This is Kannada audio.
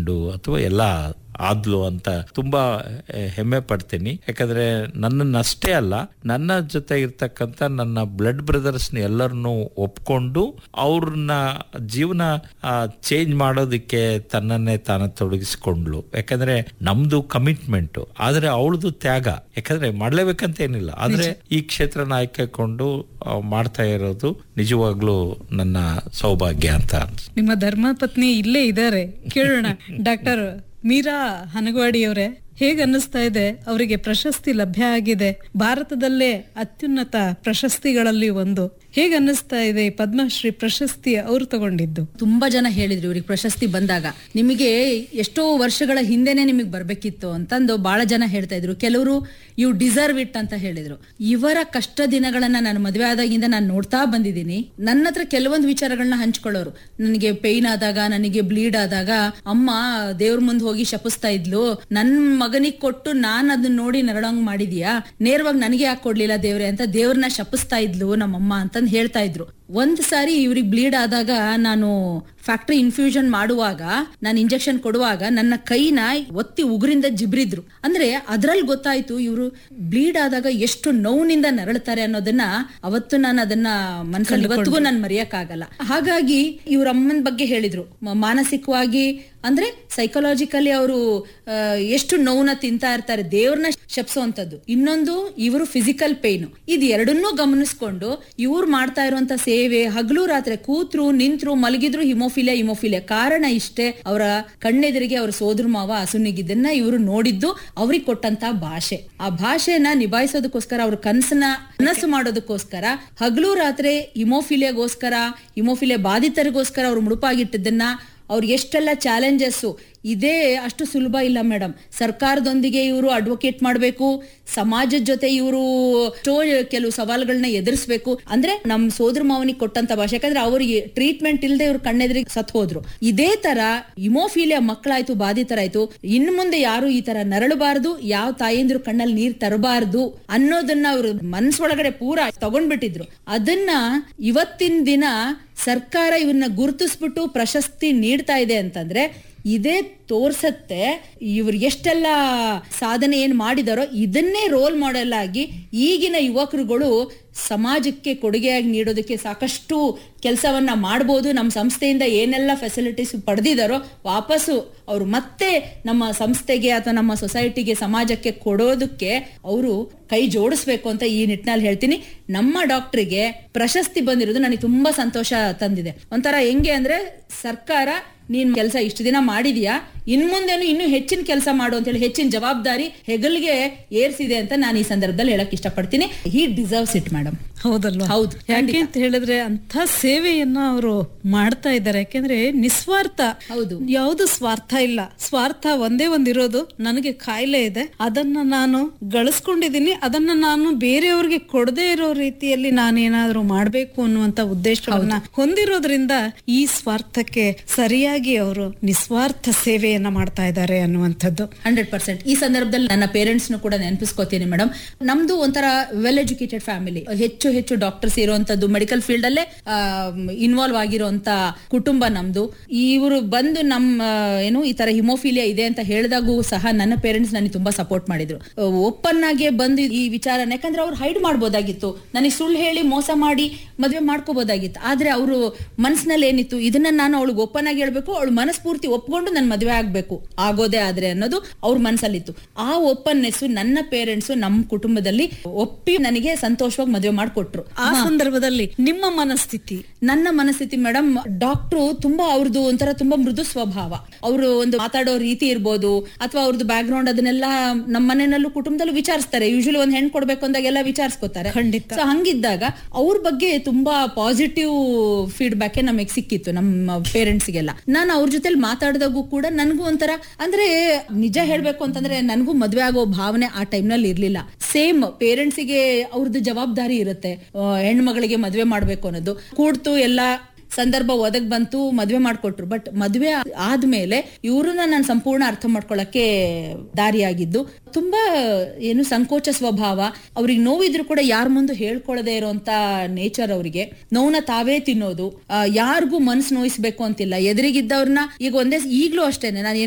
ಗಂಡು ಅಥವಾ ಎಲ್ಲ ಆದ್ಲು ಅಂತ ತುಂಬಾ ಆ, ಹೆಮ್ಮೆ ಪಡ್ತೀನಿ ಯಾಕಂದ್ರೆ ನನ್ನನ್ನಷ್ಟೇ ಅಲ್ಲ ನನ್ನ ಜೊತೆ ಇರ್ತಕ್ಕಂಥ ನನ್ನ ಬ್ಲಡ್ ಬ್ರದರ್ಸ್ ಎಲ್ಲರನ್ನು ಒಪ್ಕೊಂಡು ಅವ್ರನ್ನ ಜೀವನ ಚೇಂಜ್ ಮಾಡೋದಕ್ಕೆ ತನ್ನನ್ನೇ ತಾನು ತೊಡಗಿಸಿಕೊಂಡ್ಲು ಯಾಕಂದ್ರೆ ನಮ್ದು ಕಮಿಟ್ಮೆಂಟ್ ಆದ್ರೆ ಅವಳದು ತ್ಯಾಗ ಯಾಕಂದ್ರೆ ಮಾಡ್ಲೇಬೇಕಂತ ಏನಿಲ್ಲ ಆದ್ರೆ ಈ ಕ್ಷೇತ್ರನ ಆಯ್ಕೆಕೊಂಡು ಆ, ಮಾಡ್ತಾ ಇರೋದು ನಿಜವಾಗ್ಲೂ ನನ್ನ ಸೌಭಾಗ್ಯ ಅಂತ ಅನ್ಸುತ್ತೆ. ನಿಮ್ಮ ಧರ್ಮಪತ್ನಿ ಇಲ್ಲೇ ಇದ್ದಾರೆ ಕೇಳೋಣ ಡಾಕ್ಟರ್ ಮೀರಾ ಹನಗವಾಡಿ ಅವರೇ ಹೇಗ್ ಅನ್ನಿಸ್ತಾ ಇದೆ ಅವರಿಗೆ ಪ್ರಶಸ್ತಿ ಲಭ್ಯ ಆಗಿದೆ ಭಾರತದಲ್ಲೇ ಅತ್ಯುನ್ನತ ಪ್ರಶಸ್ತಿಗಳಲ್ಲಿ ಒಂದು ಹೇಗ್ ಅನ್ನಿಸ್ತಾ ಇದೆ ಈ ಪದ್ಮಶ್ರೀ ಪ್ರಶಸ್ತಿ ಅವ್ರು ತಗೊಂಡಿದ್ದು ತುಂಬಾ ಜನ ಹೇಳಿದ್ರು ಇವ್ರಿಗೆ ಪ್ರಶಸ್ತಿ ಬಂದಾಗ ನಿಮಗೆ ಎಷ್ಟೋ ವರ್ಷಗಳ ಹಿಂದೆನೆ ನಿಮಗೆ ಬರ್ಬೇಕಿತ್ತು ಅಂತಂದು ಬಹಳ ಜನ ಹೇಳ್ತಾ ಇದ್ರು ಕೆಲವರು ಯು ಡಿಸರ್ವ್ ಇಟ್ ಅಂತ ಹೇಳಿದ್ರು ಇವರ ಕಷ್ಟ ದಿನಗಳನ್ನ ನಾನು ಮದುವೆ ಆದಾಗಿಂದ ನಾನು ನೋಡ್ತಾ ಬಂದಿದ್ದೀನಿ ನನ್ನ ಹತ್ರ ಕೆಲವೊಂದು ವಿಚಾರಗಳನ್ನ ಹಂಚ್ಕೊಳ್ಳೋರು ನನಗೆ ಪೇಯ್ನ್ ಆದಾಗ ನನಗೆ ಬ್ಲೀಡ್ ಆದಾಗ ಅಮ್ಮ ದೇವ್ರ ಮುಂದೆ ಹೋಗಿ ಶಪಿಸ್ತಾ ಇದ್ಲು ನನ್ ಮಗನಿಗೆ ಕೊಟ್ಟು ನಾನ್ ಅದನ್ನ ನೋಡಿ ನರಳಂಗ್ ಮಾಡಿದ್ಯಾ ನೇರವಾಗಿ ನನಗೆ ಯಾಕೆ ಕೊಡ್ಲಿಲ್ಲ ದೇವ್ರೆ ಅಂತ ದೇವ್ರನ್ನ ಶಪಿಸ್ತಾ ಇದ್ಲು ನಮ್ಮಮ್ಮ ಅಂತಂದ್ ಹೇಳ್ತಾ ಇದ್ರು ಒಂದ್ ಸಾರಿ ಇವ್ರಿಗೆ ಬ್ಲೀಡ್ ಆದಾಗ ನಾನು ಫ್ಯಾಕ್ಟ್ರಿ ಇನ್ಫ್ಯೂಷನ್ ಮಾಡುವಾಗ ನಾನು ಇಂಜೆಕ್ಷನ್ ಕೊಡುವಾಗ ನನ್ನ ಕೈನ ಒತ್ತಿ ಉಗುರಿಂದ ಜಿಬ್ರಿದ್ರು ಅಂದ್ರೆ ಅದ್ರಲ್ಲಿ ಗೊತ್ತಾಯ್ತು ಇವರು ಬ್ಲೀಡ್ ಆದಾಗ ಎಷ್ಟು ನೋವಿನಿಂದ ನರಳ್ತಾರೆ ಅನ್ನೋದನ್ನ ಅವತ್ತು ನಾನು ಅದನ್ನ ಮನಸ್ಸಲ್ಲಿ ಇವತ್ತಿಗೂ ನಾನು ಮರೆಯಕ್ಕಾಗಲ್ಲ ಹಾಗಾಗಿ ಇವ್ರ ಅಮ್ಮನ ಬಗ್ಗೆ ಹೇಳಿದ್ರು ಮ- ಮಾನಸಿಕವಾಗಿ ಅಂದ್ರೆ ಸೈಕಲಾಜಿಕಲಿ ಅವರು ಎಷ್ಟು ನೋವನ್ನ ತಿಂತಾ ಇರ್ತಾರೆ ದೇವ್ರನ್ನ ಶಪ್ಸೋಂಥದ್ದು ಇನ್ನೊಂದು ಇವರು ಫಿಸಿಕಲ್ ಪೇನ್ ಇದು ಎರಡನ್ನೂ ಗಮನಿಸ್ಕೊಂಡು ಇವ್ರು ಮಾಡ್ತಾ ಇರುವಂತ ಸೇವೆ ಹಗಲು ರಾತ್ರಿ ಕೂತ್ರು ನಿಂತ್ರು ಮಲಗಿದ್ರು ಹಿಮೋಫಿಲಿಯಾ ಹಿಮೋಫಿಲಿಯಾ ಕಾರಣ ಇಷ್ಟೇ ಅವರ ಕಣ್ಣೆದುರಿಗೆ ಅವ್ರ ಸೋದರ ಮಾವ ಹಸುನಿಗಿದ್ದನ್ನ ಇವರು ನೋಡಿದ್ದು ಅವ್ರಿಗೆ ಕೊಟ್ಟಂತ ಭಾಷೆ ಆ ಭಾಷೆನ ನಿಭಾಯಿಸೋದಕ್ಕೋಸ್ಕರ ಅವ್ರ ಕನಸನ್ನ ಕನಸು ಮಾಡೋದಕ್ಕೋಸ್ಕರ ಹಗಲು ರಾತ್ರಿ ಹಿಮೋಫಿಲಿಯಾಗೋಸ್ಕರ ಹಿಮೋಫಿಲಿಯಾ ಬಾಧಿತರಿಗೋಸ್ಕರ ಅವ್ರು ಮುಡುಪಾಗಿಟ್ಟಿದ್ದನ್ನ ಅವ್ರಿಗೆ ಎಷ್ಟೆಲ್ಲ ಚಾಲೆಂಜಸ್ ಇದೇ ಅಷ್ಟು ಸುಲಭ ಇಲ್ಲ ಮೇಡಮ್ ಸರ್ಕಾರದೊಂದಿಗೆ ಇವರು ಅಡ್ವೊಕೇಟ್ ಮಾಡಬೇಕು ಸಮಾಜದ ಜೊತೆ ಇವರು ಕೆಲವು ಸವಾಲುಗಳನ್ನ ಎದುರಿಸಬೇಕು ಅಂದ್ರೆ ನಮ್ ಸೋದರ ಮಾವನಿಗೆ ಕೊಟ್ಟಂತ ಭಾಷೆ ಯಾಕಂದ್ರೆ ಅವ್ರಿಗೆ ಟ್ರೀಟ್ಮೆಂಟ್ ಇಲ್ಲದೆ ಇವ್ರು ಕಣ್ಣೆದ್ರಿಗೆ ಸತ್ ಹೋದ್ರು ಇದೇ ತರ ಇಮೋಫೀಲಿಯಾ ಮಕ್ಕಳಾಯ್ತು ಬಾಧಿತರಾಯ್ತು ಇನ್ನು ಮುಂದೆ ಯಾರು ಈ ತರ ನರಳಬಾರದು ಯಾವ ತಾಯಂದ್ರು ಕಣ್ಣಲ್ಲಿ ನೀರ್ ತರಬಾರದು ಅನ್ನೋದನ್ನ ಅವರು ಮನ್ಸೊಳಗಡೆ ಪೂರಾ ತಗೊಂಡ್ಬಿಟ್ಟಿದ್ರು ಅದನ್ನ ಇವತ್ತಿನ ದಿನ ಸರ್ಕಾರ ಇವನ್ನ ಗುರುತಿಸ್ಬಿಟ್ಟು ಪ್ರಶಸ್ತಿ ನೀಡ್ತಾ ಇದೆ ಅಂತಂದ್ರೆ ಇದೇ ತೋರ್ಸತ್ತೆ ಇವ್ರು ಎಷ್ಟೆಲ್ಲ ಸಾಧನೆ ಏನ್ ಮಾಡಿದಾರೋ ಇದನ್ನೇ ರೋಲ್ ಮಾಡೆಲ್ ಆಗಿ ಈಗಿನ ಯುವಕರುಗಳು ಸಮಾಜಕ್ಕೆ ಕೊಡುಗೆಯಾಗಿ ನೀಡೋದಕ್ಕೆ ಸಾಕಷ್ಟು ಕೆಲಸವನ್ನ ಮಾಡ್ಬೋದು ನಮ್ಮ ಸಂಸ್ಥೆಯಿಂದ ಏನೆಲ್ಲ ಫೆಸಿಲಿಟೀಸ್ ಪಡೆದಿದಾರೋ ವಾಪಸ್ಸು ಅವರು ಮತ್ತೆ ನಮ್ಮ ಸಂಸ್ಥೆಗೆ ಅಥವಾ ನಮ್ಮ ಸೊಸೈಟಿಗೆ ಸಮಾಜಕ್ಕೆ ಕೊಡೋದಕ್ಕೆ ಅವರು ಕೈ ಜೋಡಿಸ್ಬೇಕು ಅಂತ ಈ ನಿಟ್ಟಿನಲ್ಲಿ ಹೇಳ್ತೀನಿ ನಮ್ಮ ಡಾಕ್ಟ್ರಿಗೆ ಪ್ರಶಸ್ತಿ ಬಂದಿರೋದು ನನಗೆ ತುಂಬಾ ಸಂತೋಷ ತಂದಿದೆ ಒಂಥರ ಹೆಂಗೆ ಅಂದ್ರೆ ಸರ್ಕಾರ ನೀನ್ ಕೆಲಸ ಇಷ್ಟು ದಿನ ಮಾಡಿದ್ಯಾ ಇನ್ ಮುಂದೆನು ಇನ್ನು ಹೆಚ್ಚಿನ ಕೆಲಸ ಮಾಡು ಅಂತ ಹೇಳಿ ಹೆಚ್ಚಿನ ಜವಾಬ್ದಾರಿ ಹೆಗಲ್ಗೆ ಏರ್ಸಿದೆ ಅಂತ ನಾನು ಈ ಸಂದರ್ಭದಲ್ಲಿ ಹೇಳಕ್ ಇಷ್ಟಪಡ್ತೀನಿ ಹಿ ಡಿಸರ್ವ್ಸ್ ಇಟ್ ಮೇಡಮ್ ಹೌದಲ್ವಾ ಹೌದು, ಯಾಕೆ ಅಂತ ಹೇಳಿದ್ರೆ ಅಂತ ಸೇವೆಯನ್ನ ಅವರು ಮಾಡ್ತಾ ಇದ್ದಾರೆ ಯಾಕೆಂದ್ರೆ ನಿಸ್ವಾರ್ಥ ಹೌದು. ಯಾವುದು ಸ್ವಾರ್ಥ ಇಲ್ಲ ಸ್ವಾರ್ಥ ಒಂದೇ ಒಂದಿರೋದು ನನಗೆ ಕಾಯಿಲೆ ಇದೆ ಅದನ್ನ ನಾನು ಗಳಿಸ್ಕೊಂಡಿದೀನಿ ಅದನ್ನ ನಾನು ಬೇರೆಯವ್ರಿಗೆ ಕೊಡದೇ ಇರೋ ರೀತಿಯಲ್ಲಿ ನಾನೇನಾದ್ರೂ ಮಾಡ್ಬೇಕು ಅನ್ನುವಂತ ಉದ್ದೇಶವನ್ನ ಹೊಂದಿರೋದ್ರಿಂದ ಈ ಸ್ವಾರ್ಥಕ್ಕೆ ಸರಿಯಾಗಿ ಅವರು ನಿಸ್ವಾರ್ಥ ಸೇವೆಯನ್ನ ಮಾಡ್ತಾ ಇದ್ದಾರೆ ಅನ್ನುವಂಥದ್ದು ಹಂಡ್ರೆಡ್ ಪರ್ಸೆಂಟ್ ಈ ಸಂದರ್ಭದಲ್ಲಿ ನನ್ನ ಪೇರೆಂಟ್ಸ್ ಕೂಡ ನೆನಪಿಸ್ಕೋತೀನಿ ಮೇಡಮ್ ನಮ್ದು ಒಂಥರ ವೆಲ್ ಎಜುಕೇಟೆಡ್ ಫ್ಯಾಮಿಲಿ ಹೆಚ್ಚು ಹೆಚ್ಚು ಡಾಕ್ಟರ್ಸ್ ಇರುವಂತದ್ದು ಮೆಡಿಕಲ್ ಫೀಲ್ಡ್ ಅಲ್ಲೇ ಇನ್ವಾಲ್ವ್ ಆಗಿರುವಂತ ಕುಟುಂಬ ನಮ್ದು ಇವರು ಬಂದು ನಮ್ಮ ಆ, ಏನು ಈ ತರ ಹಿಮೋಫಿಲಿಯಾ ಇದೆ ಅಂತ ಹೇಳಿದಾಗೂ ಸಹ ನನ್ನ ಪೇರೆಂಟ್ಸ್ ನನಗೆ ತುಂಬಾ ಸಪೋರ್ಟ್ ಮಾಡಿದ್ರು ಓಪನ್ ಆಗಿ ಬಂದು ಈ ವಿಚಾರನ ಯಾಕಂದ್ರೆ ಅವ್ರು ಹೈಡ್ ಮಾಡ್ಬೋದಾಗಿತ್ತು ನನಗೆ ಸುಳ್ಳು ಹೇಳಿ ಮೋಸ ಮಾಡಿ ಮದ್ವೆ ಮಾಡ್ಕೋಬೋದಾಗಿತ್ತು ಆದ್ರೆ ಅವರು ಮನಸ್ಸಿನಲ್ಲಿ ಏನಿತ್ತು ಇದನ್ನ ನಾನು ಅವಳಿಗೆ ಓಪನ್ ಆಗಿ ಹೇಳ್ಬೇಕು ಅವಳು ಮನಸ್ಫೂರ್ತಿ ಒಪ್ಕೊಂಡು ನನ್ನ ಮದುವೆ ಆಗ್ಬೇಕು ಆಗೋದೇ ಆದ್ರೆ ಅನ್ನೋದು ಅವ್ರ ಮನಸ್ಸಲ್ಲಿತ್ತು ಆ ಓಪನ್ನೆಸ್ ನನ್ನ ಪೇರೆಂಟ್ಸ್ ನಮ್ಮ ಕುಟುಂಬದಲ್ಲಿ ಒಪ್ಪಿ ನನಗೆ ಸಂತೋಷವಾಗಿ ಮದುವೆ ಮಾಡಿಕೊಟ್ರು ಆ ಸಂದರ್ಭದಲ್ಲಿ ನಿಮ್ಮ ಮನಸ್ಥಿತಿ ನನ್ನ ಮನಸ್ಥಿತಿ ಮೇಡಮ್ ಡಾಕ್ಟ್ರು ತುಂಬಾ ಅವ್ರದ್ದು ಒಂಥರ ತುಂಬಾ ಮೃದು ಸ್ವಭಾವ ಅವರು ಒಂದು ಮಾತಾಡೋ ರೀತಿ ಇರ್ಬೋದು ಅಥವಾ ಅವ್ರದ್ದು ಬ್ಯಾಕ್ ಗ್ರೌಂಡ್ ಅದನ್ನೆಲ್ಲ ನಮ್ಮ ಮನೆಯಲ್ಲೂ ಕುಟುಂಬದಲ್ಲೂ ವಿಚಾರಿಸ್ತಾರೆ ಯೂಶಲಿ ಒಂದ್ ಹೆಣ್ ಕೊಡ್ಬೇಕು ಅಂದಾಗೆಲ್ಲ ವಿಚಾರಿಸ್ಕೋತಾರೆ ಖಂಡಿತ. ಸೊ ಹಂಗಿದ್ದಾಗ ಅವ್ರ ಬಗ್ಗೆ ತುಂಬಾ ಪಾಸಿಟಿವ್ ಫೀಡ್ಬ್ಯಾಕ್ ನಮಗೆ ಸಿಕ್ಕಿತ್ತು ನಮ್ಮ ಪೇರೆಂಟ್ಸ್ಗೆಲ್ಲ ನಾನು ಅವ್ರ ಜೊತೆಲಿ ಮಾತಾಡಿದಾಗೂ ಕೂಡ ನನಗೂ ಒಂಥರ ಅಂದ್ರೆ ನಿಜ ಹೇಳ್ಬೇಕು ಅಂತಂದ್ರೆ ನನಗೂ ಮದ್ವೆ ಆಗೋ ಭಾವನೆ ಆ ಟೈಮ್ ನಲ್ಲಿ ಇರ್ಲಿಲ್ಲ ಸೇಮ್ ಪೇರೆಂಟ್ಸಿಗೆ ಅವ್ರದ್ದು ಜವಾಬ್ದಾರಿ ಇರುತ್ತೆ ಆ, ಹೆಣ್ಮಗಳಿಗೆ ಮದ್ವೆ ಮಾಡ್ಬೇಕು ಅನ್ನೋದು ಕೂಡ್ತು ಎಲ್ಲ ಸಂದರ್ಭ ಒದಗ್ ಬಂತು ಮದ್ವೆ ಮಾಡ್ಕೊಟ್ರು ಬಟ್ ಮದ್ವೆ ಆದ್ಮೇಲೆ ಇವ್ರನ್ನ ನಾನು ಸಂಪೂರ್ಣ ಅರ್ಥ ಮಾಡ್ಕೊಳಕ್ಕೆ ದಾರಿಯಾಗಿದ್ದು ತುಂಬಾ ಏನು ಸಂಕೋಚ ಸ್ವಭಾವ ಅವ್ರಿಗೆ ನೋವಿದ್ರು ಕೂಡ ಯಾರ ಮುಂದೆ ಹೇಳ್ಕೊಳ್ಳದೆ ಇರೋಂತ ನೇಚರ್ ಅವರಿಗೆ ನೋವನ್ನ ತಾವೇ ತಿನ್ನೋದು ಆ, ಯಾರಿಗೂ ಮನ್ಸು ನೋಯಿಸ್ಬೇಕು ಅಂತಿಲ್ಲ ಎದುರಿಗಿದ್ದವ್ರನ್ನ ಈಗ ಒಂದೇ ಈಗ್ಲೂ ಅಷ್ಟೇನೆ ನಾನು